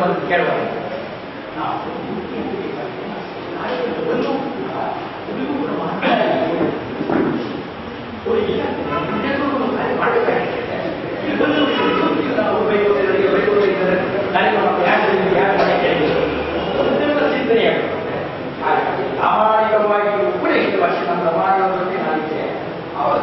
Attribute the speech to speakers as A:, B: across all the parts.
A: ಅದನ್ನು ಕೇಳುವಾಗ ನಾವು ಒಂದು ಕೂಡ ಒಂದು ಕೂಡ ಮಾತಾಡಿ ಪ್ರಾಮಾಣಿಕವಾಗಿ ಕೂಡ ಇಷ್ಟು ವರ್ಷ ನಮ್ಮ ಸಮಾಜದಲ್ಲಿ ನಾನಿದ್ದೆ ಅವರ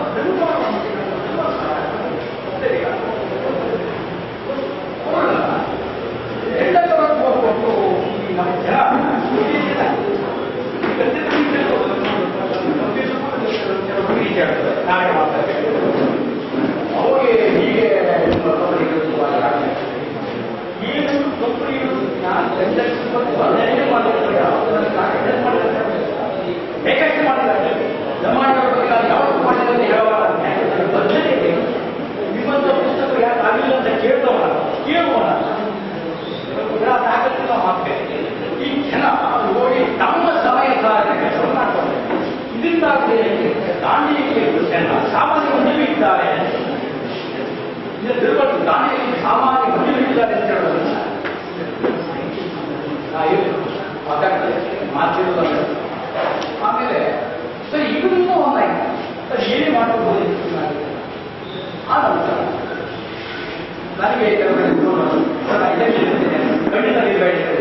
A: ಎಲ್ಲ ಕೊಟ್ಟು ಈ ನಮ್ಮ ಜನ ನಾಳೆ ಮಾತಾಡ್ಬೇಕು ಅವ್ರಿಗೆ ಹೀಗೆ ಏನು ಕಂಪನಿಗಳು ನಾನು ಬೇಕಷ್ಟು ಮಾಡಿದ್ದಾರೆ ಜಮಾನಗಳ ಬಗ್ಗೆ ನಾನು ಯಾವತ್ತು ಮಾಡಿದೆ ಅಂತ ಹೇಳುವಾಗ ಬದಲೇ ನಿಮ್ಮಂತ ಪುಸ್ತಕ ಯಾಕೆ ಆಗಿಲ್ಲ ಅಂತ ಕೇಳ್ತವಲ್ಲ ಕೇಳುವಲ್ಲ ತಾಕತ್ತಿನ ಮಾತೇ ಈ ಜನ ನೋಡಿ ತಮ್ಮ ಸಮಯ ಕೆಲಸ ಮಾಡ್ತಾರೆ ಇದರಿಂದಾಗಿ ಗಾಂಧೀಜಿಗೆ ಜನ ಸಾಮಾನ್ಯ ಹೊಂದಿದ್ದಾರೆ ಇದು ತಿರುಪತಿ ಗಾಂಧೀಜಿ ಸಾಮಾನ್ಯ ಹೊಂದಿದ್ದಾರೆ ಅಂತ ಹೇಳೋದನ್ನ ಮಾತಾಡ್ತಾರೆ ಮಾತಿರೋದಲ್ಲ ಆಮೇಲೆ ಸರಿ ಇದನ್ನು ಒಂದಾಯ್ತು ಸರ್ ಏನೇ ಮಾಡಬಹುದು ಆ ನಂತರ ನನಗೆ ಕೆಲವರು ಸರ್ ಇದಕ್ಕೆ ಖಂಡಿತ ನಿರ್ವಹಿಸಿದೆ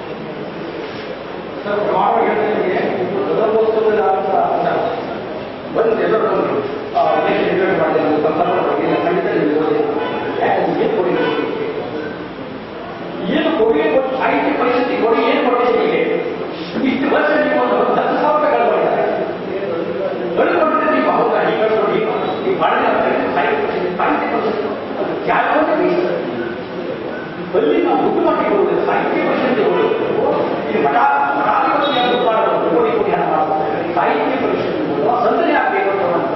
A: ಸರ್ ಪ್ರಮಾಣ ಹೇಳ್ತೀನಿ ಗದಗೋತ್ಸವದ ಬಂದು ಎಲ್ಲರೂ ಬಂದರು ಏನು ನಿರ್ವಹಣೆ ಮಾಡಿದೆ ಸಂದರ್ಭ ಬಗ್ಗೆ ಖಂಡಿತ ನೀವು ಓದಿ ಯಾಕಂದ್ರೆ ಏನು ಕೊಡುಗೆ ಏನು ಕೊಡುಗೆ ಕೊಟ್ಟು ಸಾಹಿತ್ಯ ಪರಿಸ್ಥಿತಿ ಕೊಡುಗೆ ಏನು ಕೊಟ್ಟಿದ್ದೀವಿ ಇಷ್ಟು ವರ್ಷ ನೀವು ಒಂದು ಹತ್ತು ಸಾವಿರ ರೂಪಾಯಿ ಕಳ್ಕೊಂಡಿದ್ದಾರೆ ಕಳ್ಕೊಂಡಿದ್ರೆ ನೀವು ಹೌದಾ ನೀವು ಕಳ್ಕೊಂಡು ನೀವು ಮಾಡಿದ ಸಾಹಿತ್ಯ ಪರಿಸ್ಥಿತಿ ಸಾಹಿತ್ಯ ಪರಿಸ್ಥಿತಿ ಅದು ತ್ಯಾಗವನ್ನು ಬೇಯಿಸ್ತದೆ ಅಲ್ಲಿ ನಾವು ದುಡ್ಡು ಮಾಡಿ ಕೊಡುವುದು ಸಾಹಿತ್ಯ ಪರಿಷತ್ತು ಇದು ಮಠ ಮಠಾಧಿಪತಿಯ ದುಡ್ಡು ಮಾಡಬಹುದು ಕೋಟಿ ಕೋಟಿ ಹಣ ಮಾಡಬಹುದು ಸಾಹಿತ್ಯ ಪರಿಷತ್ತು ಸಂದನೆ ಆಗಬೇಕು ಅಂತ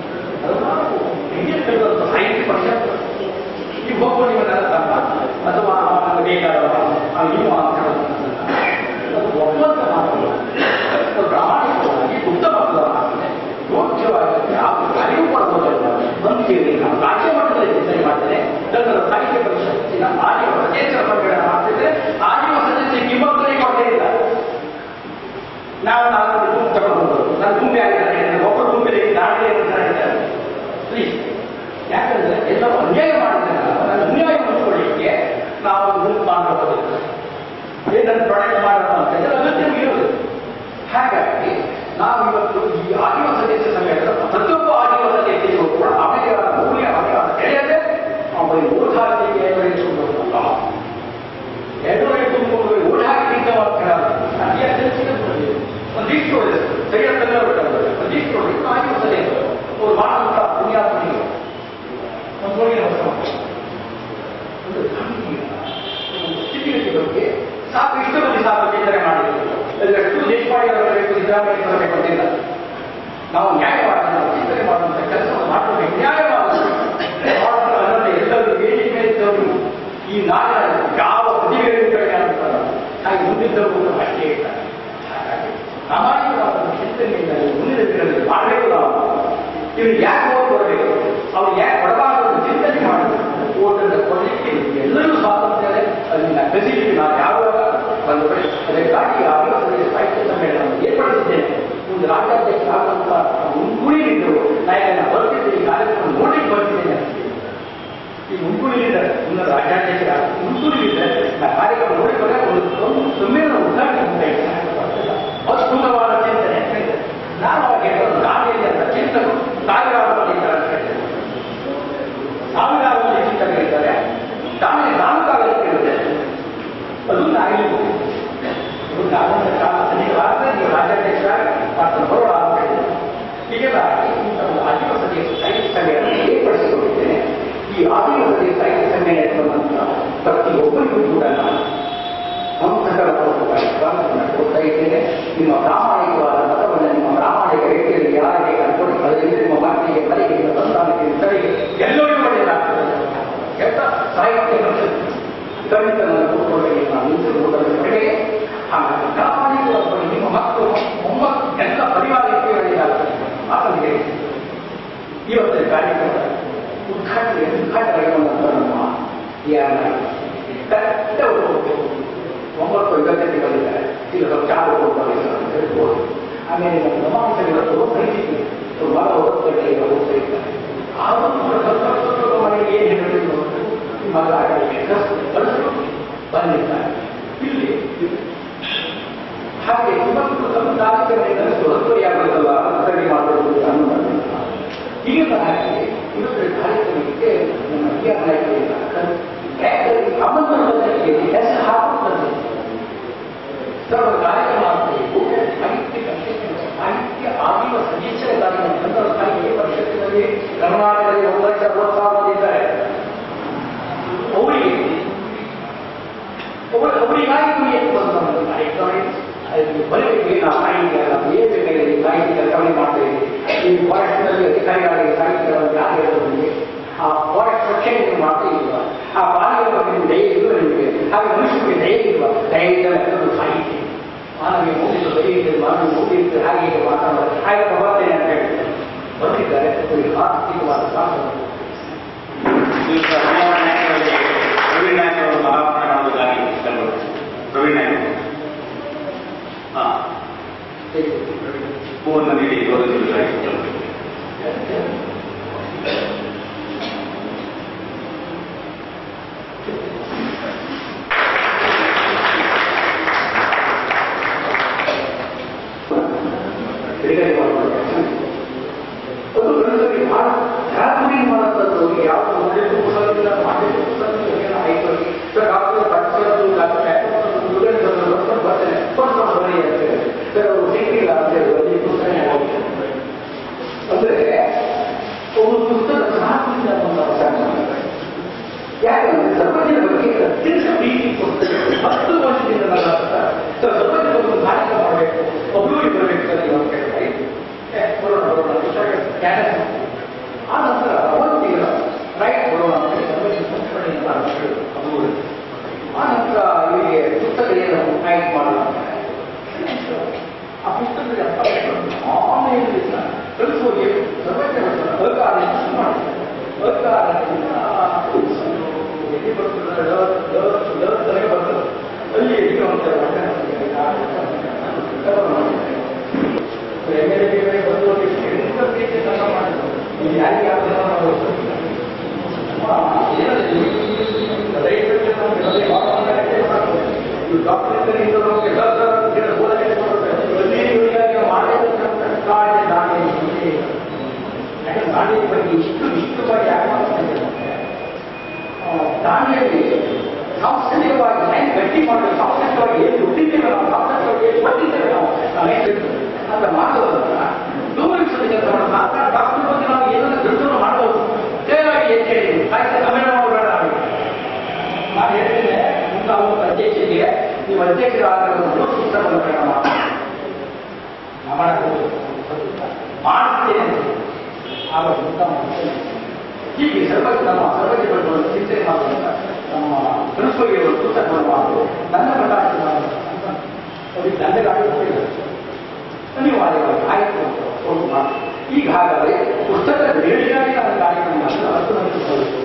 A: ಹೆಂಗೆ ಕೇಳಿದಂಥ ಸಾಹಿತ್ಯ ಪರಿಷತ್ ನೀವು ಹೋಗ್ಬೋದು ನೀವೆಲ್ಲ ತಪ್ಪ ಅಥವಾ ನಮಗೆ ಬೇಕಾದವ ನೀವು ಒಪ್ಪಂದ ಮಾಡಬಹುದು ಪ್ರಾಮಾಣಿಕವಾಗಿ ಉತ್ತಮವಾದ ಯೋಗ್ಯವಾಗಿ ಯಾವ ಅರಿವು ಪಡೆದಲ್ಲ ಬಂದಿರಿ ನಾವು ರಾಜ್ಯ ಮಟ್ಟದಲ್ಲಿ ಚಿಂತನೆ ಮಾಡ್ತೇನೆ ಕನ್ನಡ ಸಾಹಿತ್ಯ ಪರಿಷತ್ತಿನ ಆರ್ಯ ಸದಸ್ಯರ ಬಗ್ಗೆ ಮಾಡ್ತಿದ್ರೆ ಆರ್ಯ ಸದಸ್ಯ ಕಿಮ್ಮತ್ತನೇ ಕೊಟ್ಟೇ ಇಲ್ಲ ನಾವು ನಾಲ್ಕು ಗುಂಪು ತಗೊಂಡು ನಾನು ಗುಂಪೆ ಆಗಿದ್ದಾರೆ ಒಬ್ಬರು ಗುಂಪಿಗೆ ನಾಳೆ ಪ್ಲೀಸ್ ಯಾಕಂದ್ರೆ ಎಲ್ಲರೂ ಅನ್ಯಾಯ ಮಾಡಿದ್ದಾರೆ ನನ್ನ ಅನ್ಯಾಯ ಮಾಡ್ಕೊಳ್ಳಿಕ್ಕೆ ನಾವು ಒಂದು ಗುಂಪು ಮಾಡಬಹುದು ಏನನ್ನು ಪ್ರೊಡಕ್ಟ್ ಮಾಡೋಣ ಅಂತ ಹೇಳಿದ್ರೆ ಅಗತ್ಯ ಇರುವುದು ಹಾಗಾಗಿ ನಾವು ಇವತ್ತು ಈ ಆದಿವ ಸದಸ್ಯ ಸಮೇತ ಪ್ರತಿಯೊಬ್ಬ ಆದಿವ ಸದಸ್ಯರಿಗೂ ಕೂಡ ಅವರಿಗೆ ಆದ ಮೂಲ್ಯ ಅವರಿಗೆ ಆದ ಬೆಳೆಯದೆ ಅವರಿಗೆ ಓಟ್ ಹಾಕಲಿಕ್ಕೆ ಎದುರಿಸುವುದಲ್ಲ ಎದುರಿಗೆ ತುಂಬಿಕೊಂಡು ಓಟ್ ಹಾಕಲಿಕ್ಕೆ ಮಾತ್ರ ಒಂದಿಷ್ಟು ಒಳ್ಳೆಯದು ಸರಿಯಾದ ಕನ್ನಡ ಬಿಟ್ಟವರು ಒಂದಿಷ್ಟು ಒಳ್ಳೆಯದು ಆದಿವ ಸದಸ್ಯರು ಅವರು ಮಾಡುವಂತಹ ಪುಣ್ಯಾತ್ಮನಿಗೆ ಒಂದು ಒಳ್ಳೆಯ ಒಂದು ಗಾಂಧಿಯ ಒಂದು ಸ್ಥಿತಿಗತಿ ಬಗ್ಗೆ ಸಾಕು ಇಷ್ಟು ಮಂದಿ ಸಾಕು ಚಿಂತನೆ ಮಾಡಿದ್ರು ಎಷ್ಟು ದೇಶಪಾಂಡೆ ಬರಬೇಕು ಸಿದ್ದರಾಮಯ್ಯ ಬರಬೇಕು ಅಂತಿಲ್ಲ ನಾವು ನ್ಯಾಯವಾದ ನಾವು ಚಿಂತನೆ ಮಾಡುವಂತ ಕೆಲಸವನ್ನು ಮಾಡಬೇಕು ನ್ಯಾಯವಾದ ಅನ್ನೋದು ಎಲ್ಲರೂ ವೇದಿಕೆ ಮೇಲಿದ್ದವರು ಈ ನಾಡಿನ ಯಾವ ಪ್ರತಿಭೆಗಳಿಗೆ ಅಂತಾರೆ ಹಾಗೆ ಮುಂದಿದ್ದವರು ಅಷ್ಟೇ ಇರ್ತಾರೆ ಹಾಗಾಗಿ ಸಾಮಾಜಿಕವಾದ ಚಿಂತನೆಯಿಂದ ಮುಂದಿನ ದಿನದಲ್ಲಿ ಮಾಡಬೇಕು ನಾವು ಇವ್ರು ಯಾಕೆ ಓಟ್ ಬರಬೇಕು ಅವ್ರು ಯಾಕೆ ಕೊಡಬಾರದು ಚಿಂತನೆ ಮಾಡಬೇಕು ಓಟನ್ನು ಕೊಡಲಿಕ್ಕೆ ಎಲ್ಲರೂ ಸ್ವಾತಂತ್ರ್ಯ ಅದನ್ನ ಫೆಸಿಲಿಟಿ ನಾವು ಯಾವಾಗ ಒಂದು ಅದಕ್ಕಾಗಿ ಆದಿವಾಸಿ ಸಾಹಿತ್ಯ ಸಮ್ಮೇಳನ ಏರ್ಪಡಿಸಿದ್ದೇನೆ ಒಂದು ರಾಜ್ಯಾಧ್ಯಕ್ಷ ಆಗುವಂತ ಮುಂಗುಳಿಲಿದ್ದು ನಾನು ಬರ್ತಿದ್ದೆ ಈ ಕಾರ್ಯಕ್ರಮ ನೋಡ್ಲಿಕ್ಕೆ ಬರ್ತಿದ್ದೇನೆ ಈ ಮುಂಗುಳಿಲಿದ್ದಾರೆ ಒಂದು ರಾಜ್ಯಾಧ್ಯಕ್ಷ ಮುಂಗುಳಿಲಿದ್ದರೆ ನಾ ಕಾರ್ಯಕ್ರಮ ನೋಡಿ ಬಂದಾಗ ಒಂದು ಒಂದು ಸಮ್ಮೇಳನ ಉದ್ಘಾಟನೆ ಅದ್ಭುತವಾದ ಚಿಂತನೆ ನಾನು ಅವಾಗ ಹೇಳೋದು ಗಾಂಧೀಜಿ ಅಂತ ಚಿಂತನೆ ಸಾವಿರಾರು ಮಂದಿ ಇದ್ದಾರೆ ಅಂತ ಹೇಳ್ತೇನೆ ಸಾವಿರಾರು ಮಂದಿ ಚಿಂತನೆ ಇದ್ದಾರೆ ತಾನೇ ನಾನು ಕಾಲಕ್ಕೆ ಇರುತ್ತೆ ಅದು ನಾಗಲಿಕ್ಕೆ ನಾಗರ ಕಾಲ ಅನೇಕವಾದ ನೀವು ರಾಜ್ಯಾಧ್ಯಕ್ಷ ಮತ್ತು ಬರೋಣ ಅಂತ ಹೇಳಿದೆ ಹೀಗೆಲ್ಲ ಒಂದು ಆದಿವಾಸಿ ಸಾಹಿತ್ಯ ಸಮ್ಮೇಳನ ಏರ್ಪಡಿಸಿಕೊಂಡಿದ್ದೇನೆ ಈ ಆದಿವಾಸಿ ಸಾಹಿತ್ಯ ಸಮ್ಮೇಳನ ಪ್ರತಿಯೊಬ್ಬರಿಗೂ ಕೂಡ ನಾನು ಹಂಸಗಳ ಸ್ವಾಗತವನ್ನು ಕೊಡ್ತಾ ಇದ್ದೇನೆ ನಿಮ್ಮ ಪ್ರಾಮಾಣಿಕವಾದ ಮತವನ್ನು ನಿಮ್ಮ ಪ್ರಾಮಾಣಿಕ ರೀತಿಯಲ್ಲಿ ಯಾರಿಗೆ ಕಲ್ಪನೆ ಅದರಿಂದ ನಿಮ್ಮ ಮಕ್ಕಳಿಗೆ ಮನೆಗೆ ನಿಮ್ಮ ಸಂತಾನಕ್ಕೆ ನಿಮ್ಮ ತಲೆಗೆ ಎಲ್ಲರಿಗೂ ಒಳ್ಳೆಯದಾಗ್ತದೆ ಕೆಟ್ಟ ಸಾಹಿತ್ಯ ಕವಿತನ ಕೂತ್ಕೊಳ್ಳಿ ನಾನು ನಿಂತಿರುವುದರ ಕಡೆಗೆ ಹಾಗಾಗಿ ಪ್ರಾಮಾಣಿಕವಾಗಿ ನಿಮ್ಮ ಮಕ್ಕಳು ಮೊಮ್ಮಕ್ಕಳು ಎಲ್ಲ ಪರಿವಾರಕ್ಕೆ ಒಳ್ಳೆಯದಾಗ್ತದೆ ಮಾತನಿಗೆ ಇವತ್ತಿನ ಕಾರ್ಯಕ್ರಮ ಉದ್ಘಾಟನೆ ಉದ್ಘಾಟನೆ ನಮ್ಮ ಯಾರ ಕರೆಕ್ಟ್ ಒಂಬತ್ತು ಐವತ್ತಕ್ಕೆ ಬಂದಿದ್ದಾರೆ ಈಗ ಸ್ವಲ್ಪ ಚಾ ಹೋಗ್ತಾರೆ ಅಂತ ಹೇಳ್ಬೋದು ಆಮೇಲೆ ನಮ್ಮ ನಮಾಂಶ ಇವತ್ತು ಪರಿಸ್ಥಿತಿ ಬಹಳ ಒಂಬತ್ತು ಗಂಟೆಗೆ ಹೋಗ್ತಾ ಇದ್ದಾರೆ ಆದರೂ ಸ್ವಲ್ಪ ಸ್ವಲ್ಪ ಸ್ವಲ್ಪ ಮನೆಗೆ ಏನು ಹೇಳಬೇಕು ಮಗ ಕಳಿಸ್ರು ಬಂದಿದ್ದಾರೆ ಇಲ್ಲಿ ಹಾಗೆ ಇವತ್ತು ನಮ್ಮ ಕಾರ್ಯಕ್ರಮ ಸುಲಭರಿಯಾಗಲ್ಲ ಸರಿ ಮಾಡಬೇಕು ಅನ್ನೋದು ಈಗ ಹಾಗೆ ಇವತ್ತು ಕಾರ್ಯಕ್ರಮಕ್ಕೆ ನಮ್ಮ ಹಿರಿಯ ನಾಯಕರಿಂದ ಆಮಂತ್ರಣಕ್ಕೆ ಹೆಸರು ಹಾಕುತ್ತದೆ ಸರ್ವ ಕಾರ್ಯಕ್ರಮ ಆಗಬೇಕು ಸಾಹಿತ್ಯ ಸಾಹಿತ್ಯ ಆದಿವ ಸದಸ್ಯರ ಕಾರ್ಯಕ್ರಮ ಕನ್ನಡ ಸಾಹಿತ್ಯ ಪರಿಷತ್ತಿನಲ್ಲಿ ಕರ್ನಾಟಕದಲ್ಲಿ ಒಂದು ಲಕ್ಷ ಅರವತ್ತು ಸಾವಿರ ಮಂದಿ ಇದ್ದಾರೆ ಅವರಿಗೆ ಒಬ್ಬರು ಅವರಿಗಾಗಿ ಏನು ಬಂದ ಕಾರ್ಯಕ್ರಮ ಬರಬೇಕು ನಾವು ಸಾಹಿತ್ಯ ನಾವು ಏನು ಬೇಕಾಗಿದೆ ಸಾಹಿತ್ಯ ಕವಣೆ ಮಾಡ್ತೇವೆ ಈ ಫಾರೆಸ್ಟ್ನಲ್ಲಿ ಅಧಿಕಾರಿಗಳಿಗೆ ಸಾಹಿತ್ಯಗಳನ್ನು ಯಾರು ಹೇಳೋದು ಆ ಫಾರೆಸ್ಟ್ ರಕ್ಷಣೆ ಮಾಡ್ತಾ ಇಲ್ವಾ ಆ ಪ್ರಾಣಿಗಳ ಬಗ್ಗೆ ದಯ ಇಲ್ವ ನಿಮಗೆ ಹಾಗೆ ಮನುಷ್ಯರಿಗೆ ದಯ ಇಲ್ವಾ ದಯ ಇದ್ದರೆ ಅದೊಂದು ಸಾಹಿತ್ಯ ಮಾನವಿಯ ಮೂಡಿದ ದಯ ಇದೆ ಮಾನವ ಮೂಡಿದ್ದು ಹಾಗೆ ಹೀಗೆ ಮಾತಾಡೋದು ಹಾಗೆ ಬರ್ತೇನೆ ಅಂತ ಹೇಳ್ತಾರೆ ಬಂದಿದ್ದಾರೆ ಅವರಿಗೆ ಆರ್ಥಿಕವಾದ ಸಾಧನೆ
B: ದಿವಸ ಹನುಮಾನ್ ನಾಯಕ್ ಅವರಿಗೆ ಪ್ರವೀಣ್ ನಾಯಕ್ ಅವರು ಮಹಾಪಣ ಮಾಡೋದಾಗಿ ಇಷ್ಟಪಡ್ತಾರೆ ಪ್ರವೀಣ್ ನಾಯಕ್ ಅವರು. ಹಾ ಹೂವನ್ನು ನೀಡಿ ಗೌರವಿಸುವುದಾಗಿ ಇಷ್ಟಪಡ್ತಾರೆ
A: ತಿರುಗಡೆ ಮಾಡ್ತಾರೆ ಅದು ಗಣಪತಿ ಬಹಳ ಧಾರಾವಾಹಿ ಮಾಡುವಂಥದ್ದು ಯಾವುದು ಒಳ್ಳೆಯದು ಹೊಸದಿಲ್ಲ ಮಾಡಿದ್ದು ಹೊಸದಿಲ್ಲ ಏನೋ ಆಯ್ತು ಸರ್ ಡಾಕ್ಟರ್ ಪಡಿಸೋದು ಡಾಕ್ಟರ್ ಬರ್ತೇನೆ ಕೊಡ್ಕೊಂಡು ಬನ್ನಿ ಅಂತ ಹೇಳಿ ಸರ್ ಅವರು ಸಿಕ್ಕಿಲ್ಲ ಅಂತ ಹೇಳಿ ಒಂದು ಪುಸ್ತಕ ಹೋಗ್ತಾರೆ ಅಂದ್ರೆ ಒಂದು ಪುಸ್ತಕ ಸಾಕಿಲ್ಲ ಯಾಕಂದ್ರೆ ಸರ್ವಜ್ಞರ ಬಗ್ಗೆ ಅತ್ಯಂತ ಪ್ರೀತಿ ಕೊಡ್ತಾರೆ ಹತ್ತು ವರ್ಷದಿಂದ ನನ್ನ ಹತ್ರ ಸರ್ ಸರ್ವಜ್ಞರ ಬಗ್ಗೆ ಒಂದು ಕಾರ್ಯಕ್ರಮ ಮಾಡಬೇಕು ಒಬ್ಬರು ಬರಬೇಕು ಸರ್ ನೀವು ಅಂತ ಹೇಳಿ ಏ, ಬರೋಣ ಬರೋಣ ಪುಸ್ತಕ ಕ್ಯಾನ್ಸಲ್ ಆ ನಂತರ ಅವತ್ತಿನ ರೈಟ್ ಬರೋಣ ಅಂತ ಹೇಳಿ ಸರ್ವಜ್ಞ ಸಂಸ್ಕರಣೆಯಿಂದ ಹೇಳಿದ್ರು ಅಬ್ಬೂರು. ಆ ನಂತರ ಇವರಿಗೆ ಪುಸ್ತಕ ಏನು ಆಯ್ಕೆ ಮಾಡೋಣ ಅಂತ ಆ ಪುಸ್ತಕದಲ್ಲಿ ಅರ್ಥ ಮಾಡ್ಕೊಂಡು ಆಮೇಲೆ ಕಳಿಸುವಲ್ಲಿ ಸರ್ವಜ್ಞ ಅಧಿಕಾರ ಮಾಡಿ ಅಧಿಕಾರದಿಂದ ಎಲ್ಲಿ ಬರ್ತದೆ ತಲೆಗೆ ಬರ್ತದೆ ಅಲ್ಲಿ ಎಲ್ಲಿ ಎಮ್ ಎಲ್ ಎ ಬಂದು ಎಂತ ಪ್ರೀತಿ ಸಂಘ ಮಾಡಿದ್ರು ಇದು ಯಾರಿಗೆ ಯಾವ ಮಾಡೋದು ಡಾಕ್ಟರ್ ದಾಂಡಿಯ ಬಗ್ಗೆ ಇಷ್ಟು ವಿಸ್ತೃತವಾಗಿ ಯಾಕೆ ಮಾತಾಡ್ತಿದ್ದಾರೆ ದಾಂಡಿಯಲ್ಲಿ ಸಾಂಸ್ಕೃತಿಕವಾಗಿ ಹೆಂಗೆ ಗಟ್ಟಿ ಮಾಡೋದು ಸಾಂಸ್ಕೃತಿಕವಾಗಿ ಏನು ಹುಟ್ಟಿದ್ದೇವೆ ನಾವು ಸಾಂಸ್ಕೃತಿಕವಾಗಿ ಏನು ಬಂದಿದ್ದೇವೆ ನಾವು ನಾವೇನು ಅಂತ ಮಾಡೋದನ್ನ ಗೌರವಿಸೋದಕ್ಕೆ ಕೆಲಸ ಮಾಡೋದು ಮಾತ್ರ ಡಾಕ್ಟರ್ ಬಗ್ಗೆ ನಾವು ಏನಾದ್ರು ದುಡ್ಡನ್ನು ಮಾಡಬಹುದು ಸೇವಾಗಿ ಏನು ಹೇಳಿದ್ವಿ ಸಾಹಿತ್ಯ ಸಮ್ಮೇಳನ ಮಾಡಬೇಡ ನಾವು ನಾನು ಹೇಳ್ತೇನೆ ನಾವು ಅಧ್ಯಕ್ಷರಿಗೆ ನೀವು ಅಧ್ಯಕ್ಷರಾಗಲು ಪುಸ್ತಕವನ್ನು ಬೇಡ ಮಾಡ್ತೇನೆ ಆಗ ಉತ್ತಮ ಹೀಗೆ ಸರ್ವಜ್ಞ ನಮ್ಮ ಸರ್ವಜ್ಞ ಬಗ್ಗೆ ಒಂದು ಚಿಂತನೆ ಮಾಡುವಂತ ನಮ್ಮ ಕನಸುಗಳಿಗೆ ಒಂದು ಪುಸ್ತಕವನ್ನು ಮಾಡುವುದು ನನ್ನ ಪ್ರಕಾಶ ಅವರಿಗೆ ದಂಡಗಾಡಿ ಅನಿವಾರ್ಯವಾಗಿ ಆಯ್ತು ಅಂತ ಒಂದು ಮಾತು ಈಗ ಹಾಗಾದರೆ ಪುಸ್ತಕ ಬೇಡಿಗಾಗಿ ನಮ್ಮ ಕಾರ್ಯಕ್ರಮ ಹತ್ತು ಮಂದಿ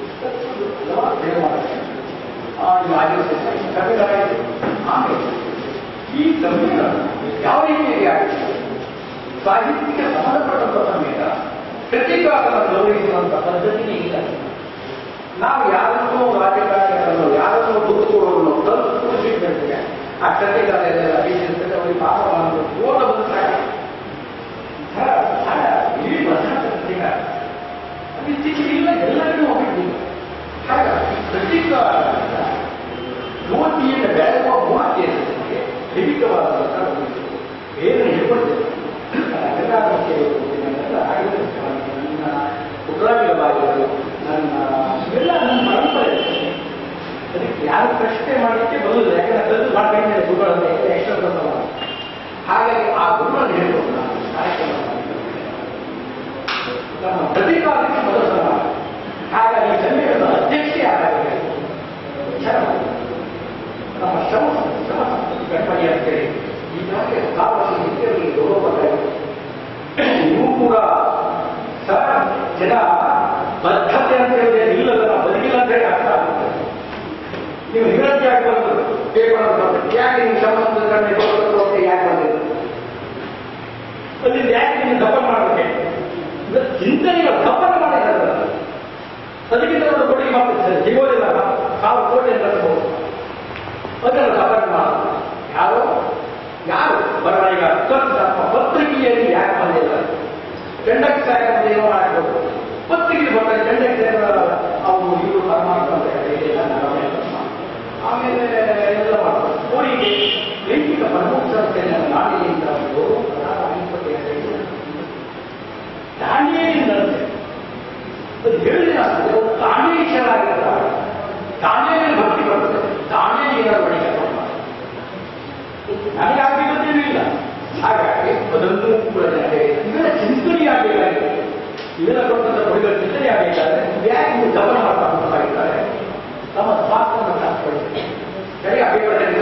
A: ಆಮೇಲೆ ಈ ಸಮ್ಮೇಳನ ಯಾವ ರೀತಿಯಾಗಿ ಆಗಿದೆ ಸಾಹಿತ್ಯಕ್ಕೆ ಸಂಬಂಧಪಟ್ಟಂತ ಸಮೇತ ಪ್ರತಿಕಾರವನ್ನು ಗೌರವಿಸುವಂತ ಪದ್ಧತಿನೇ ಇಲ್ಲ ನಾವು ಯಾರನ್ನೂ ರಾಜಕಾರಣಿಗಳನ್ನು ಯಾರನ್ನೂ ದುಡ್ಡುಕೊಳ್ಳೋನು ತಂದು ಕೂರಿಸಿದ್ದೇವೆ ಆ ಕಥೆಗಾರೆಲ್ಲ ಅಭಿನಯಿಸಿದ್ರೆ ಅವರಿಗೆ ಪಾಪ ಮಾಡೋದು ಓದ ಬಂದಾಗ ಇಡೀ ಬಸಂತ ಕಥೆಗಾರ ಅದು ಇತ್ತೀಚೆಗೆ ಇಲ್ಲ ಎಲ್ಲರಿಗೂ ಹೋಗಿದ್ದೀವಿ ಹಾಗಾಗಿ ಪ್ರತಿಕಾರ ಜ್ಯೋತಿಯಿಂದ ಬೆಳಗುವ ಮೂರ್ತಿಯಲ್ಲಿ ದೈವಿಕವಾದಂತಹ ಒಂದು ಏನು ಹೇಳ್ಕೊಳ್ತೇವೆ ನನ್ನ ಉಗ್ರಾಮಿಗಳ ಬಾಗಿಲು ನನ್ನ ಇವೆಲ್ಲ ನನ್ನ ಪರಂಪರೆ ಅದಕ್ಕೆ ಯಾರು ಪ್ರಶ್ನೆ ಮಾಡಲಿಕ್ಕೆ ಬರುವುದಿಲ್ಲ ಯಾಕಂದ್ರೆ ಕಲಿತು ಮಾಡ್ಕೊಂಡಿದ್ದಾರೆ ಗುರುಗಳಂತೆ ಎಷ್ಟೋ ಹಾಗಾಗಿ ಆ ಗುರುಗಳನ್ನು ಹೇಳ್ಕೊಂಡು ನಾನು ಕಾರ್ಯಕ್ರಮ ಮಾಡಿದ್ದೇನೆ. ನಮ್ಮ ಪ್ರತಿಕಾರಕ್ಕೆ ಮೊದಲ ಸಮಾನ ಹಾಗಾಗಿ ಸಮ್ಮೇಳನದ ಅಧ್ಯಕ್ಷೆ ಆದಾಗ ವಿಚಾರ ಮಾಡಿ ನಮ್ಮ ಶ್ರಮ ಶ್ರಮ ಗಣಪತಿ ಅಂತೇಳಿ ಈಗಾಗಲೇ ಸಾವಿರ ಹಿರಿಯರಿಗೆ ಗೌರವ ನೀವು ಕೂಡ ಸರ್ ಜನ ಬದ್ಧತೆ ಅಂತ ಹೇಳಿದ್ರೆ ಇಲ್ಲದ ನಾವು ಬದುಕಿಲ್ಲ ಅಂತ ಹೇಳಿ ಅರ್ಥ ಆಗುತ್ತೆ ನೀವು ನಿವೃತ್ತಿ ಆಗಿ ಬಂದು ಬೇಕು ಕೇಳೋದು ಬರ್ತದೆ ಯಾಕೆ ನೀವು ಸಂಬಂಧದ ಕಡೆ ಅಂತ ಯಾಕೆ ಬಂದಿದ್ದು ಅಲ್ಲಿಂದ ಯಾಕೆ ನೀವು ದಪ್ಪನ ಮಾಡಬೇಕು ಚಿಂತನೆಗಳು ದಪ್ಪನ ಮಾಡಿದ್ದಾರೆ ಅದಕ್ಕಿಂತ ಒಂದು ಕೊಡುಗೆ ಮಾಡ್ತಿದ್ದಾರೆ ಸಿಗೋದಿಲ್ಲ ಸಾವಿರ ಕೋಟಿ ಅಂತ ಅನ್ಬೋದು ಅದನ್ನು ದಪ್ಪನ ಮಾಡೋದು ಯಾರು ಯಾರು ಬರೋಣ ಈಗ ಸ್ವಲ್ಪ ಪತ್ರಿಕೆಯಲ್ಲಿ ಯಾಕೆ ಬಂದಿಲ್ಲ ಗಂಡಕ್ಕೆ ಸಾಯಂತ ಏನೋ ಮಾಡಬಹುದು ಪತ್ರಿಕೆ ಬರ್ತಾರೆ ಗಂಡಕ್ಕೆ ಅವರು ಇವರು ಪರಮಾತ್ಮ ಅಂತ ಹೇಳಿ ಇಲ್ಲ ನಾವೇ ಅಂತ. ಆಮೇಲೆ ಎಲ್ಲ ಮಾಡ್ತಾರೆ ಅವರಿಗೆ ಲೈಂಗಿಕ ಪ್ರಮುಖ ಸಂಸ್ಥೆಯನ್ನು ನಾಡಿನಿಂದ ಒಂದು ದಾಂಡೇಲಿಂದ ಅದು ಹೇಳಿದ್ರೆ ಆಗ್ತದೆ ಅವ್ರು ದಾಂಡೇಶ್ವರಾಗಿರ್ತಾರೆ ದಾಂಡೇಲಿ ಭಕ್ತಿ ಬರ್ತದೆ ದಾಂಡೇಲಿಯರ ಬಳಿ ನನಗೆ ಆಗಬೇಕಂತೇನೂ ಇಲ್ಲ ಹಾಗಾಗಿ ಅದನ್ನು ಕೂಡ ನನಗೆ ಇದರ ಚಿಂತನೆಯಾಗಬೇಕಾಗಿದೆ ಇದರ ಕೊಟ್ಟಂತ ಬಳಿಗಳ ಚಿಂತನೆಯಾಗಬೇಕಾದ್ರೆ ಯಾಕೆ ನೀವು ಗಮನ ಮಾಡ್ತಾರೆ ತಮ್ಮ ಸ್ವಾರ್ಥವನ್ನು ಕಾಪಾಡಿಕೊಳ್ಳಿ ಸರಿ ಅಭಿಪ್ರಾಯ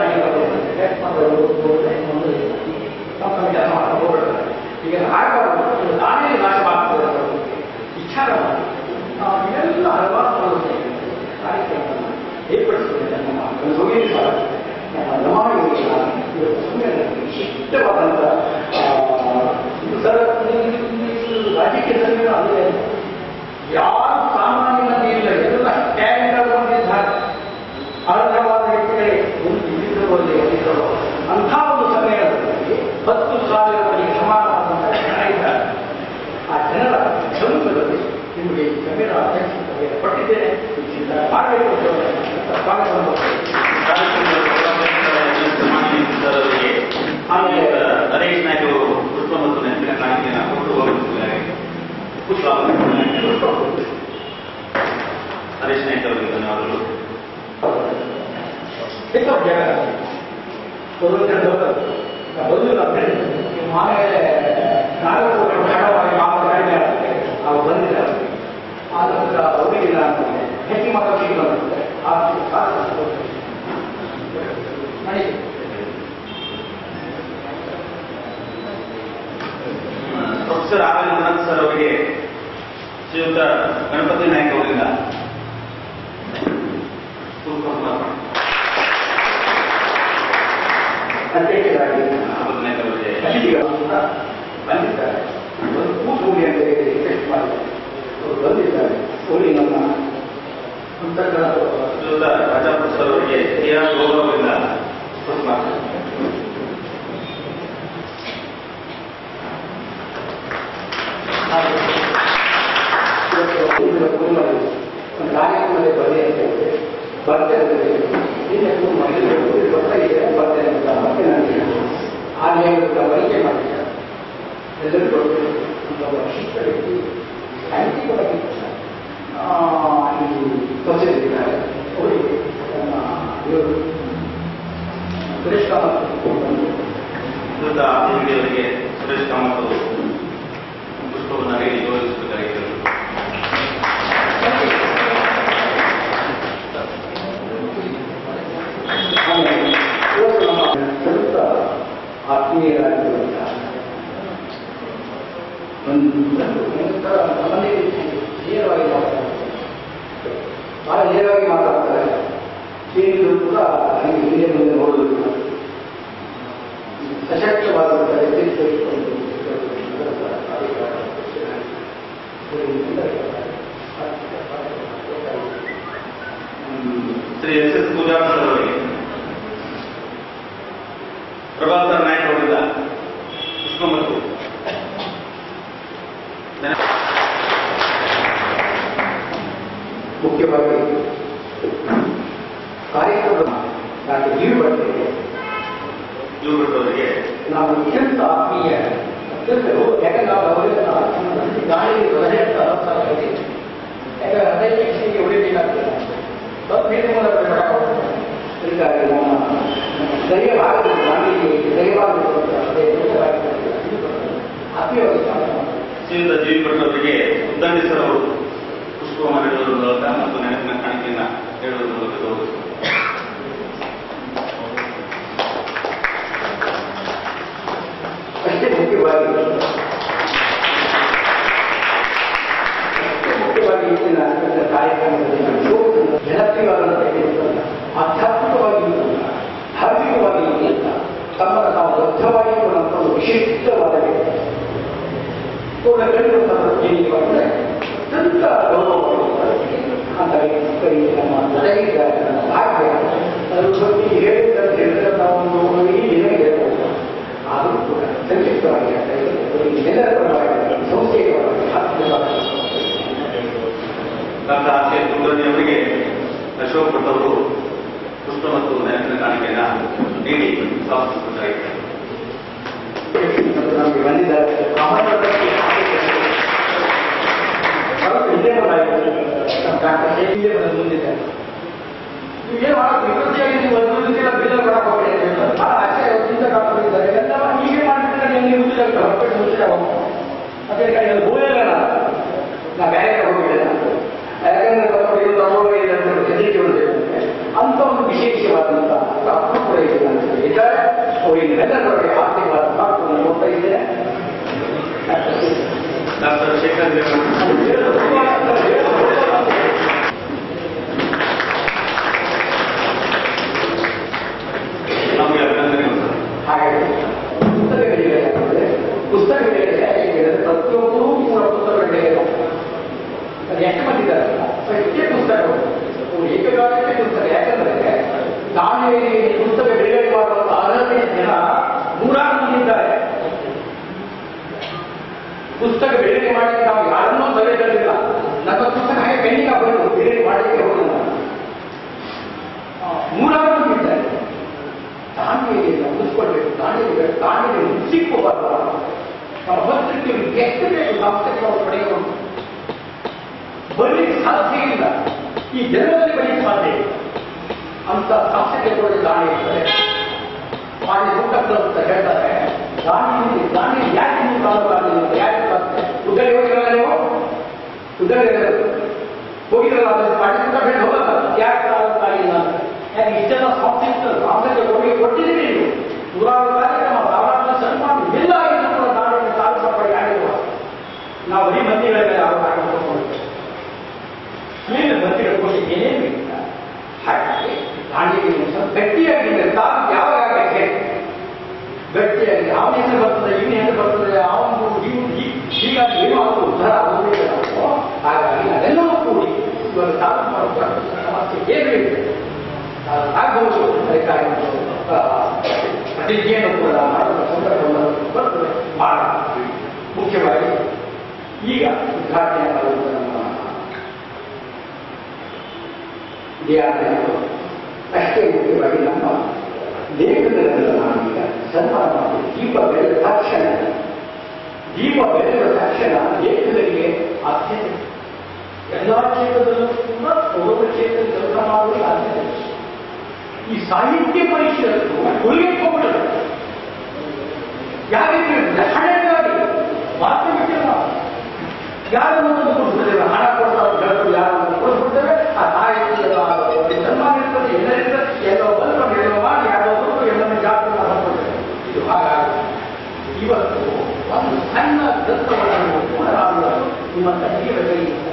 A: ಈಗ ಆಗಬಾರದು ನಾನೇ ನಾಶವಾಗ್ತದೆ ವಿಚಾರ ಮಾಡಿ ನಾವು ಇವೆಲ್ಲ ಹಲವಾರು ಕಾರ್ಯಕ್ರಮವನ್ನು ಏರ್ಪಡಿಸಿದ್ದೇವೆ ನಮ್ಮ ಸೊಗೇರಿ ನಮ್ಮ ರಮಾಯೋಗಿ ವಿಶಿಷ್ಟವಾದಂಥ ಸರ ರಾಜಕೀಯದಲ್ಲಿ ಅದೇ ಯಾರು ಸಾಮಾನ್ಯವಾಗಿ ಇಲ್ಲ ಎಲ್ಲ ಟ್ಯಾಲೆಂಟ್ ಬಂದಿದ್ದಾರೆ ಅರ್ಹವಾದ ವ್ಯಕ್ತಿಗಳೇ ಒಂದು ಇಲ್ಲಿದ್ದರಲ್ಲಿ ಎಲ್ಲಿದ್ದರೋ ಅಂಥ ಒಂದು ಸಮ್ಮೇಳನದಲ್ಲಿ ಹತ್ತು ಸಾವಿರವರೆಗೆ ಸಮಾನವಾದಂಥ ಜನ ಇದ್ದಾರೆ ಆ ಜನರ ಸಮ್ಮುಖದಲ್ಲಿ ನಿಮಗೆ ಈ ಸಮ್ಮೇಳನ ಅಧ್ಯಕ್ಷತೆ ಪಟ್ಟಿದ್ದೇನೆ ಇದರಿಂದ ಮಾಡಬೇಕು ಅಂತ ಸ್ವಾಗತವನ್ನು
B: ಆಮೇಲೆ ನರೇಶ್ ನಾಯ್ಕ ಅವರು ಪುಷ್ಪ ಮತ್ತು ನೆನಪಿನ ಕಾಣಿಕೆಯನ್ನು ಕೊಟ್ಟು ಹೋಗುತ್ತಿದ್ದಾರೆ ಪುಷ್ಪ ನರೇಶ್ ನಾಯ್ಕ ಅವರಿಗೆ ಧನ್ಯವಾದಗಳು
A: ಹೆಚ್ಚು ಜಾಗ ಒಂದೊಂದು ಬಂದಿಲ್ಲ ಆಮೇಲೆ ನಾಲ್ಕು ಕನ್ನಡವಾಗಿ ಮಾತಾಡಿ ಅವ್ರು ಬಂದಿದ್ದಾರೆ ಆ ನಂತರ ಅವರಿಗಿಲ್ಲ ಅಂತಂದ್ರೆ ಹೆಚ್ಚು ಮಾತಾಡಿ ಬಂದಿದ್ದಾರೆ ಆ ನಡೀತು
B: professor R N Anant sir ಅವರಿಗೆ ಶ್ರೀಯುತ ಗಣಪತಿ ನಾಯ್ಕ ಅವರಿಂದ
A: ಅಧ್ಯಕ್ಷರಾಗಿ
B: ಗಣಪತಿ ನಾಯ್ಕ ಅವರಿಗೆ
A: ಅತಿಥಿಗಳು ಕೂಡ ಬಂದಿದ್ದಾರೆ ಒಂದು ಕೂತ್ಕೊಳ್ಳಿ ಅಂತ ಹೇಳಿ ರಿಕ್ವೆಸ್ಟ್ ಮಾಡಿದ್ದಾರೆ ಅವರು ಬಂದಿದ್ದಾರೆ ಹೋಗಿ ನಮ್ಮ ಅಂತರ್ಗತ
B: ಶ್ರೀಯುತ ರಾಜಾಪುರ ಸರ್ ಅವರಿಗೆ ಕೆ ಆರ್ ಗೌರವದಿಂದ ಪುಷ್ಪ
A: ಒಂದು ಕಾರ್ಯಕ್ರಮದಲ್ಲಿ ಬರಲಿ ಅಂತ ಹೇಳಿದೆ ಬರ್ತೇನೆ ನಿನ್ನೆ ಫೋನ್ ಮಾಡಿದ್ರೆ ಬರ್ತಾ ಇದೆ ಬರ್ತೇನೆ ಅಂತ ಮತ್ತೆ ನನಗೆ ಹಾಗೆ ವರಿಕೆ ಮಾಡಿದ್ದಾರೆ ಎಲ್ಲರೂ ಕೊಟ್ಟು ಒಬ್ಬ ಶಿಷ್ಟ ವ್ಯಕ್ತಿ ಸಾಹಿತ್ಯಿಕವಾಗಿ ಆ, ಈ ತೊಂದರೆಯಿದ್ದಾರೆ ಅವರಿಗೆ ನನ್ನ ಇವರು ಸುರೇಶ್ ಕಾಮತ್ ಬಂದು
B: ಶ್ರೀಯುತ ಆದಿತ್ಯ ಅವರಿಗೆ ಸುರೇಶ್ ಕಾಮತ್ ಅವರು ಪುಷ್ಪವನ್ನು ನೀಡಿ ಗೌರವಿಸಬೇಕಾಗಿದ್ದರು
A: ಆಮೇಲೆ ಇವತ್ತು ನಮ್ಮ ಸ್ವಲ್ಪ ಆತ್ಮೀಯರಾಗಿರುವಂಥ ಒಂದು ಒಂಥರ ನಮ್ಮಲ್ಲಿ ನೇರವಾಗಿ ಮಾತಾಡ್ತಾರೆ ಬಹಳ ನೇರವಾಗಿ ಮಾತಾಡ್ತಾರೆ ಏನಿದ್ರು ಕೂಡ ನನಗೆ ಹಿಂದೆ ಮುಂದೆ ನೋಡೋದಿಲ್ಲ ಸಶಕ್ತವಾದಂಥ ವ್ಯಕ್ತಿತ್ವ ಇಟ್ಕೊಂಡು
B: ಶ್ರೀ ಎಸ್ ಎಸ್ ಪೂಜಾರ್ ಅವರಿಗೆ ಪ್ರಭಾಕರ್ ನಾಯ್ಕ ಅವರಿಂದ ಪುಷ್ಪ ಮತ್ತು ನೆನ-
A: ಮುಖ್ಯವಾಗಿ ಕಾರ್ಯಕ್ರಮ ಡಾಕ್ಟರ್ ಜೀವ ಬರ್ತೇವೆ
B: ಜೂಬಟ್ ಅವರಿಗೆ
A: ನಾವು ಅತ್ಯಂತ ಆತ್ಮೀಯ ಅತ್ಯಂತ ಯಾಕಂದ್ರೆ ನಾವು ಅವರಿಂದ ಗಾಳಿ ರಜೆ ಅಂತ ಅರ್ಥವಾಗಿ ಯಾಕಂದ್ರೆ ಹದಿನೈದು ನಿಮಿಷಕ್ಕೆ ಉಳಿಬೇಕಾಗ್ತದೆ ಸ್ವಲ್ಪ ನೀರು ಮೂಲಕ ಹೀಗಾಗಿ ನಮ್ಮ ಧೈರ್ಯವಾಗಬೇಕು ನಮಗೆ ಧೈರ್ಯವಾಗಬೇಕು ಅಂತ ಅದೇ ಆತ್ಮೀಯವಾಗಿ
B: ಶ್ರೀಯುತ ಜಿ ಭಟ್ ಅವರಿಗೆ ಉದ್ದಂಡಿ ಸರ್ ಅವರು ಪುಷ್ಪವನ್ನು ನೀಡುವುದರ ಮೂಲಕ ಮತ್ತು ನೆನಪಿನ ಕಾಣಿಕೆಯನ್ನು ಹೇಳುವುದರ ಮೂಲಕ ಗೌರವಿಸಿದರು
A: ಅಷ್ಟೇ ಮುಖ್ಯವಾಗಿ ಅಷ್ಟೇ ಮುಖ್ಯವಾಗಿ ಇವತ್ತಿನ ಈ ಕಾರ್ಯಕ್ರಮದಲ್ಲಿ ನಾವು ಜನಪ್ರಿಯವಾದಂಥ ಆಧ್ಯಾತ್ಮಿಕವಾಗಿ
B: ಪುಷ್ಪ ಮತ್ತು ನೆನಪಿನ ಕಾಣಿಕೆಯನ್ನ ನೀಡಿ ಸ್ವಾಗತಿಸುತ್ತಾರೆ
A: ನಮಗೆ ಬಂದಿದ್ದಾರೆ ಅಮರದಲ್ಲಿ ಸ್ವಲ್ಪ ಇಲ್ಲೇ ಬರಲಾಗಿದೆ. ನಮ್ಮ ಡಾಕ್ಟರ್ ಜೆ. ಇಲ್ಲೇ ಬಂದು ಮುಂದಿದ್ದಾರೆ ನೀವು ಏನು ಮಾಡೋದು ವಿಪತ್ತಿಯಾಗಿ ನೀವು ಒಂದು ದಿನ ಬಿಲ್ ಕೊಡಕ್ಕೆ ಹೋಗ್ಬೇಡಿ ಅಂತ ಹೇಳ್ತಾರೆ. ಭಾಳ ಆಸೆ ಚಿಂತೆ ಡಾಕ್ಟರ್ ಇದ್ದಾರೆ ಎಲ್ಲ ಹೀಗೆ ಮಾಡಿದ್ರೆ ಎಲ್ಲಿ ಮುಂದೆ ಹೊರಪಟ್ಟು ಮುಂದೆ ಹೋಗ್ಬೋದು ಅದೇ ಕಡೆ ಹೋಗಲ್ಲ ನಾ ಬೇರೆ ಕಡೆ ಹೋಗಿಲ್ಲ ಯಾಕಂದ್ರೆ ಸ್ವಲ್ಪ ಇದು ತಗೊಂಡು ಇದೆ ಅಂತ ಹೆದರಿಕೆ ಉಳಿದಿದೆ ಅಂತ ಒಂದು ವಿಶೇಷವಾದಂಥ ಡಾಕ್ಟರ್ ಕೂಡ ಇದೆ ಅಂತ ಹೇಳಿದ್ದಾರೆ ಅವರಿಗೆಲ್ಲರವರಿಗೆ ಆರ್ಥಿಕವಾದ ಡಾಕ್ಟರ್ ಕೊಡ್ತಾ ಇದ್ದೇನೆ
B: ಡಾಕ್ಟರ್ ಶೇಖರ್ ದೇವರು ನಮಗೆ ಅಭಿನಂದನೆಗಳು
A: ಹಾಗಾಗಿ ಪುಸ್ತಕಗಳಿಗೆ ಯಾಕಂದ್ರೆ ಪುಸ್ತಕಗಳಿಗೆ ಹೇಗೆ ಪ್ರತಿಯೊಬ್ಬರೂ ಕೂಡ ಪುಸ್ತಕಗಳಿಗೆ ಅದು ಎಷ್ಟು ಮಂದಿ ಇದ್ದಾರೆ ಪ್ರತಿ ಪುಸ್ತಕಗಳು ಅವು ಏಕಕಾಲಕ್ಕೆ ಪುಸ್ತಕ ಯಾಕಂದ್ರೆ ದಾವಣಗೆರೆ ಪುಸ್ತಕ ಬಿಡುಗಡೆ ಮಾಡುವಂತ ಅರ್ಹತೆ ಜನ ನೂರಾರು ಮಂದಿ ಇದ್ದಾರೆ ಪುಸ್ತಕ ಬಿಡುಗಡೆ ಮಾಡಲಿಕ್ಕೆ ನಾವು ಯಾರನ್ನೂ ಸಲಹೆಗಳಿಲ್ಲ ನಮ್ಮ ಪುಸ್ತಕ ಹಾಗೆ ಪೆಂಡಿಂಗ್ ಆಗಬೇಕು ಬಿಡುಗಡೆ ಮಾಡಲಿಕ್ಕೆ ಹೋಗಿಲ್ಲ ನೂರಾರು ಮಂದಿ ಇದ್ದಾರೆ ದಾಂಡೇಲಿಯನ್ನು ಮುಗಿಸ್ಕೊಳ್ಬೇಕು ದಾಂಡೇಲಿ ದಾಂಡೇಲಿ ಮುಗಿಸಿಕೋಬಾರ್ದು ನಮ್ಮ ಭಕ್ತರಿಗೆ ಎಷ್ಟು ಬೇಕು ಸಂಸ್ಥೆಗಳು ಪಡೆಯಬಹುದು ಬರಲಿಕ್ಕೆ ಸಾಧ್ಯ ಇಲ್ಲ ಈ ಜನ್ಮದಲ್ಲಿ ಬರಲಿಕ್ಕೆ ಸಾಧ್ಯ ಇಲ್ಲ ಅಂತ ಸಂಸ್ಥೆಗಳು ದಾಂಡೇಲಿ ಮಾಡಿ ಮುಖಗಳು ಅಂತ ಹೇಳ್ತಾರೆ ದಾಂಡೇಲಿ ದಾಂಡೇಲಿ ಯಾಕೆ ನೀವು ಕಾಲಬಾರದು ಅಂತ ಯಾಕೆ ಬರ್ತದೆ ಉದ್ದರಿ ಹೋಗಿರಲ್ಲ ನೀವು ಉದ್ದರಿ ಹೋಗಿರಲ್ಲ ಅದನ್ನು ಪಾಠ ಬೇಡ ಹೋಗಲ್ಲ ಯಾಕೆ ಕಾಲಕ್ಕಾಗಿಲ್ಲ ಅಂತ ಯಾಕೆ ಇಷ್ಟೆಲ್ಲ ಸಂಸ್ಥೆ ಸಂಸ್ಥೆಗೆ ಕೊಡುಗೆ ಕೊಟ್ಟಿದ್ದೀರಿ ನೀವು ನೂರಾರು ಕಾರ್ಯಕ್ರಮ ಸಾವಿರಾರು ಸನ್ಮಾನ ಎಲ್ಲ ಆಗಿದ್ದು ಕೂಡ ದಾಂಡೇಲಿ ಸಾಧಿಸಪಡಿ ಆಗಿರುವ ನಾವು ಬರೀ ಮಂದಿಗಳ ಮೇಲೆ ಅವರು ಆಗಿಕೊಂಡು ಏನು ಮಂದಿಗಳ ಕೋಶಿ ಏನೇನು ಇಲ್ಲ ಹಾಗಾಗಿ ದಾಂಡೇಲಿ ಗಟ್ಟಿಯಾಗಿದೆ ತಾವು ಯಾವಾಗ ಆಗಕ್ಕೆ ಗಟ್ಟಿಯಾಗಿ ಅವನ ಹೆಸರು ಬರ್ತದೆ ಇವನ ಹೆಸರು ಬರ್ತದೆ ಅವನು ಇವು ಹೀಗಾಗಿ ಏನು ಅವರು ಉದ್ಧಾರ ಆಗುವುದಿಲ್ಲ ನಾವು ಹಾಗಾಗಿ ಅದೆಲ್ಲವೂ ಕೂಡಿ ಇವಾಗ ಸಾಧನೆ ಮಾಡುವ ಸಮಸ್ಯೆ ಏನು ಇದೆ ಆಗ್ಬೋದು ಅದಕ್ಕಾಗಿ ಆ, ಪ್ರತಿಜ್ಞೆಯನ್ನು ಕೂಡ ಮಾಡುವ ಸಂದರ್ಭವನ್ನು ಬರ್ತದೆ ಮಾಡ ಮುಖ್ಯವಾಗಿ ಈಗ ಉದ್ಘಾಟನೆ ಮಾಡುವುದು ನಮ್ಮ ಧ್ಯಾನಗಳು ಅಷ್ಟೇ ಮುಖ್ಯವಾಗಿ ನಮ್ಮ ಲೇಖನಗಳನ್ನು ನಾವೀಗ ಸನ್ಮಾನ ಮಾಡಿ ದೀಪ ಬೆಳೆದ ತಕ್ಷಣ ದೀಪ ಬೆಳೆದ ತಕ್ಷಣ ಲೇಖಕರಿಗೆ ಆದ್ಯತೆ ಎಲ್ಲ ಕ್ಷೇತ್ರದಲ್ಲೂ ಕೂಡ ಒಬ್ಬೊಬ್ಬ ಕ್ಷೇತ್ರದ ಕೆಲಸ ಮಾಡುವ ಆದ್ಯತೆ ಈ ಸಾಹಿತ್ಯ ಪರಿಷತ್ತು ಉಳಿಯಿಟ್ಕೊಂಡ್ಬಿಡೋದು ಯಾರಿಗೆ ಹಣಕ್ಕಾಗಿ ಮಾತು ಬಿಟ್ಟಿಲ್ಲ ಯಾರನ್ನು ಒಂದು ಕೊಡ್ಬಿಡ್ತೇವೆ ಹಣ ಕೊಡ್ತಾರೆ ಬೆಳಕು ಯಾರನ್ನು ಕೊಡ್ಬಿಡ್ತೇವೆ ಆ ಸಾಹಿತ್ಯದ ಸನ್ಮಾನ ಇರ್ತದೆ ಎಲ್ಲರಿರ್ತದೆ ಎಲ್ಲೋ ಬಂದು ಎಲ್ಲೋ ಮಾಡಿ ಯಾರೋ ಬಂದು ಎಲ್ಲವನ್ನು ಜಾಸ್ತಿ ಮಾಡ್ಕೊಳ್ತೇವೆ ಇದು ಹಾಗಾಗಿ ಇವತ್ತು ಒಂದು ಸಣ್ಣ ಗ್ರಂಥವನ್ನು ಕೂಡ ನಾವು ನಿಮ್ಮ ತಂಗಿಯ ಕೈಯಿಂದ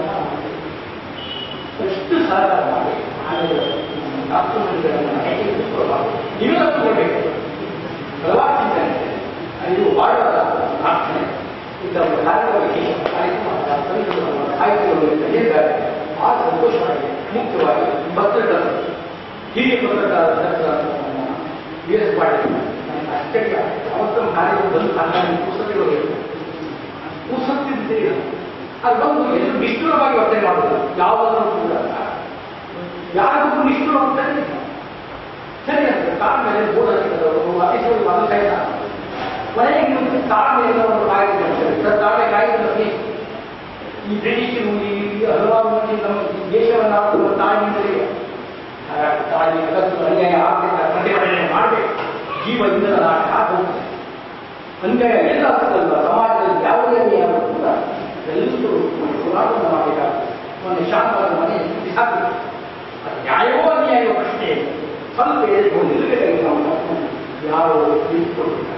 A: ಎಷ್ಟು ಸಹಕಾರ ಮಾಡಿ ಆಮೇಲೆ ಡಾಕ್ಯುಮೆಂಟ್ಗಳನ್ನು ಹೇಗೆ ಇಟ್ಕೊಳ್ಬಾರ್ದು ನೀವೆಲ್ಲ ತಗೊಳ್ಬೇಕು ಹಲವಾರು ಚಿಂತನೆ ಇದೆ. ಇದು ವಾಡದ ಪ್ರಾರ್ಥನೆ ಇಂಥ ಒಂದು ಕಾರ್ಯಕ್ರಮ ವಿಶೇಷ ಕಾರ್ಯಕ್ರಮ ಸಾಹಿತ್ಯಗಳು ಅಂತ ಹೇಳಿದ್ದಾರೆ ಬಹಳ ಸಂತೋಷವಾಗಿದೆ ಮುಖ್ಯವಾಗಿ ಪತ್ರಕರ್ತರು ಹಿರಿಯ ಪತ್ರಕರ್ತರ ಬಿ ಎಸ್ ಪಾಟೀಲ್ ನನಗೆ ಆಶ್ಚರ್ಯ ಅವತ್ತು ಕಾರ್ಯಕ್ರಮ ಬಂದು ಹನ್ನೆರಡು ಪುಸ್ತಕಗಳು ಇರ್ತವೆ ಪುಸ್ತಕದಿದ್ದೀರಿ ಅದು ಬಂದು ಎಷ್ಟು ನಿಷ್ಠುರವಾಗಿ ವರ್ತನೆ ಮಾಡುವುದು ಯಾವುದನ್ನು ಕೂಡ ಯಾರಿಗೂ ನಿಷ್ಠುರ ಅಂತ ಸರಿ ಅಂತ ಕಾಲ ಮೇಲೆ ಬೋರ್ಡ್ ಹಾಕಿದವರು ಅತಿಶಯ ಮನಸ್ಸಾಯ್ತ ಕೊನೆಗೆ ನೀವು ಕಾಲ ಮೇಲೆ ಅವರು ಕಾಯ್ದೆ ಮಾಡ್ತಾರೆ ತಾವೇ ಕಾಯ್ದೆ ಈ ಬ್ರಿಟಿಷರು ಈ ಹಲವಾರು ಮಂದಿ ನಮ್ಮ ದೇಶವನ್ನು ಆಳುವ ತಾಯಿಯಿಂದಲೇ ಹಾಗಾಗಿ ತಾಯಿ ಅಗತ್ಯ ಅನ್ಯಾಯ ಆಗಬೇಕು ಪ್ರತಿಭಟನೆ ಮಾಡಬೇಕು ಜೀವ ಇಂಧನ ನಾಟ ಹಾಕಬಹುದು ಅನ್ಯಾಯ ಎಲ್ಲ ಆಗ್ತದಲ್ಲ ಸಮಾಜದಲ್ಲಿ ಯಾವುದೇ ಅನ್ಯಾಯ ಆದರೂ ಕೂಡ ಎಲ್ಲರೂ ಹೋರಾಟವನ್ನು ಮಾಡಬೇಕಾಗ್ತದೆ ಮೊನ್ನೆ ಶಾಂತವಾದ ಮನೆ ಬಿಸಾಕಬೇಕು ಅದು ನ್ಯಾಯವೋ ಅನ್ಯಾಯವೋ ಪ್ರಶ್ನೆ ಇಲ್ಲ. ಸ್ವಲ್ಪ ಎದ್ಕೊಂಡು ನಿಲ್ಲಬೇಕಾಗಿ ನಾವು ಮಾಡ್ಕೊಂಡು ಯಾವ ತಿಳಿದುಕೊಳ್ಬೇಕಾಗ್ತದೆ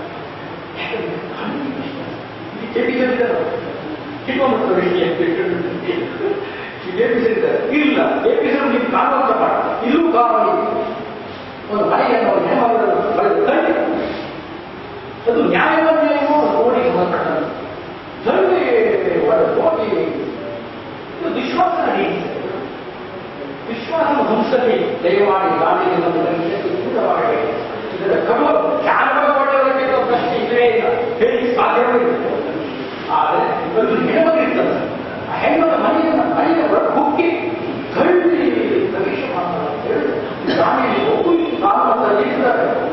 A: ಕಿಲೋಮೀಟರ್ ಇಲ್ಲ ಎಪಿಸೋಡ್ ನೀವು ಕಾನೂನು ಪಾಠ ಇಲ್ಲೂ ಕಾನೂನು ಒಂದು ಮನೆಯನ್ನು ಒಂದು ಹೆಣ್ಣು ಬರೆದು ತಳ್ಳಿ ಅದು ನ್ಯಾಯವೋ ನ್ಯಾಯವೋ ನೋಡಿ ಹೊರಪಟ್ಟದ್ದು ತಳ್ಳಿ ಒಳಗೆ ಹೋಗಿ ಇದು ವಿಶ್ವಾಸ ನಡೆಯುತ್ತೆ ವಿಶ್ವಾಸ ಹಂಸದಲ್ಲಿ ದಯಮಾಡಿ ಗಾಳಿಗೆ ಒಂದು ದೂರವಾಗಬೇಕು ಇದರ ಕರ್ಮ ಯಾರ ಒಳ್ಳೆಯವರಿಗೆ ಪ್ರಶ್ನೆ ಇಲ್ಲವೇ ಇಲ್ಲ ಹೇಳಿ ಸಾಧ್ಯವೇ ಇಲ್ಲ ಆದರೆ ಒಂದು ಹೆಣ್ಣು ಇರ್ತದೆ ಆ ಹೆಣ್ಣು ಮನೆಯನ್ನು ಮನೆಯ ಹೊರಗೆ ಹುಕ್ಕಿ ಕಳ್ಳಿ ಪ್ರವೇಶ ಮಾಡ್ತಾರೆ ಗಾಳಿಯಲ್ಲಿ ಹೋಗು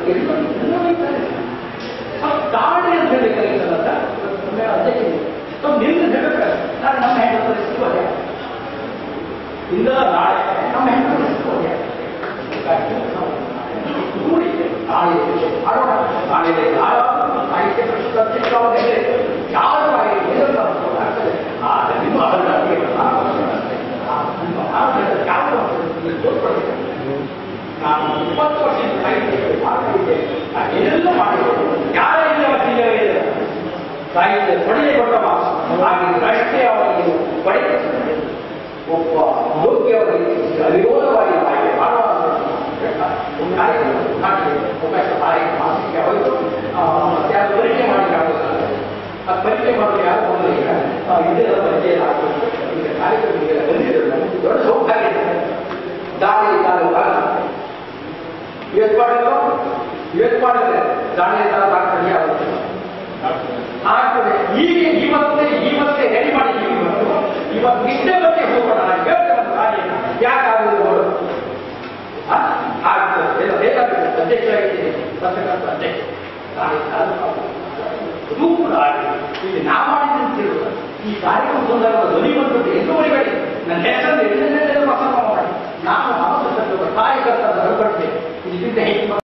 A: ಎಲ್ಲ ಎಲ್ಲ ಬೈತಾರೆ ಅವ್ರು ಗಾಡಿ ಅಂತ ಹೇಳಿ ಕರೀತಾರಲ್ಲ ಸರ್ ಒಮ್ಮೆ ಅಧ್ಯಕ್ಷ ಸೊ ನಿಲ್ಲು ಹೇಳ್ಬೇಕಾದ್ರೆ ನಾನು ನಮ್ಮ ಹೆಣ್ಣು ಪರಿಸ್ಥಿತಿ ಅದೇ ಇಂದ ನಾಳೆ ನಮ್ಮ ಹೆಣ್ಣು ಪರಿಸ್ಥಿತಿ ಅದೇ ಹೀಗಾಗಿ ನಾವು ಕೂಡಿ ನಾಳೆ ಮಾಡೋಣ ನಾಳೆ ಯಾರು ಸಾಹಿತ್ಯ ಪರಿಷತ್ ಅಧ್ಯಕ್ಷರಾಗಲಿ ಯಾರು ಆಗಲಿ ಏನೋ ಆಗ್ತದೆ ಆ ನಿಮ್ಮ ಅಭಿವೃದ್ಧಿ ನಿಮ್ಮ ಆರೋಗ್ಯದ ಯಾವ ತೋರ್ಪಡಿಸಿದೆ ನಾನು ಇಪ್ಪತ್ತು ವರ್ಷದ ಸಾಹಿತ್ಯ ಮಾಡಿದ್ದೆ ಏನೆಲ್ಲ ಮಾಡಿದ್ರು ಯಾರ ಇಲ್ಲವ ಜಿಲ್ಲೆವೇ ಇಲ್ಲ ಸಾಹಿತ್ಯ ಕೊಡುಗೆ ಕೊಟ್ಟವ ಹಾಗೆ ರಸ್ತೆ ಅವರಿಗೆ ಪಡೆಯುತ್ತದೆ ಒಬ್ಬ ಯೋಗ್ಯವರಿಗೆ ಅವಿರೋಧವಾಗಿ ಹಾಗೆ ಮಾಡುವ ಒಂದು ಕಾರ್ಯಕ್ರಮ ನಾಟಿಗೆ ಅವಕಾಶ ಬಾರಿ ಮಾಸಿಕ ಹೋಯಿತು ಮತ್ತೆ ಅದು ಪರೀಕ್ಷೆ ಮಾಡಲಿಕ್ಕೆ ಆಗೋದಿಲ್ಲ ಅದು ಪರೀಕ್ಷೆ ಮಾಡೋದು ಯಾರು ಹೋಗಲಿಲ್ಲ ಇದೆಲ್ಲ ಪರಿಚಯ ಆಗಬೇಕು ಈಗ ಕಾರ್ಯಕ್ರಮಕ್ಕೆ ಬಂದಿರೋದು ನಮಗೆ ದೊಡ್ಡ ಸೌಭಾಗ್ಯ ಇದೆ ದಾಳಿ ತಾಲೂಕು ಇವತ್ತು ಮಾಡಿದ್ರು ಇವತ್ತು ಮಾಡಿದ್ರೆ ದಾಳಿ ತಾಲೂಕು ಆಗ್ತದೆ ಯಾವುದು ಆಗ್ತದೆ ಈಗ ಇವತ್ತೇ ಇವತ್ತೇ ರೆಡಿ ಮಾಡಿ ಇವತ್ತು ಇವತ್ತು ಇಷ್ಟೇ ಬಗ್ಗೆ ಹೋಗೋಣ ನಾನು ಹೇಳ್ತೇನೆ ಒಂದು ಕಾರ್ಯ ಯಾಕಾಗುವುದು ನೋಡು ಆ? ಆಗ್ತದೆ ಎಲ್ಲ ಬೇಕಾಗುತ್ತೆ ಅಧ್ಯಕ್ಷ ಆಗಿದ್ದೀನಿ ಪತ್ರಕರ್ತ ಅಧ್ಯಕ್ಷ ನಾಳೆ ತಾಲೂಕು ಅದು ಕೂಡ ಆಗಿದೆ ಇಲ್ಲಿ ನಾ ಮಾಡಿದ್ದೀನಿ ಅಂತ ಹೇಳುವುದು ಈ ಕಾರ್ಯಕ್ರಮ ಸಂದರ್ಭ ಧ್ವನಿ ಬಂದ್ಬಿಟ್ಟು ಎಲ್ಲೂ ಬರಿಬೇಡಿ ನನ್ನ ಹೆಸರನ್ನು ಎಲ್ಲೆಲ್ಲೆಲ್ಲ ಪ್ರಸಂಗ ಮಾಡಿ ನಾನು ಅವತ್ತು ಕಾರ್ಯಕರ್ತರ ಹೊರಪಡ್ತೇನೆ ಇದಕ್ಕಿಂತ ಹೆಚ್ಚು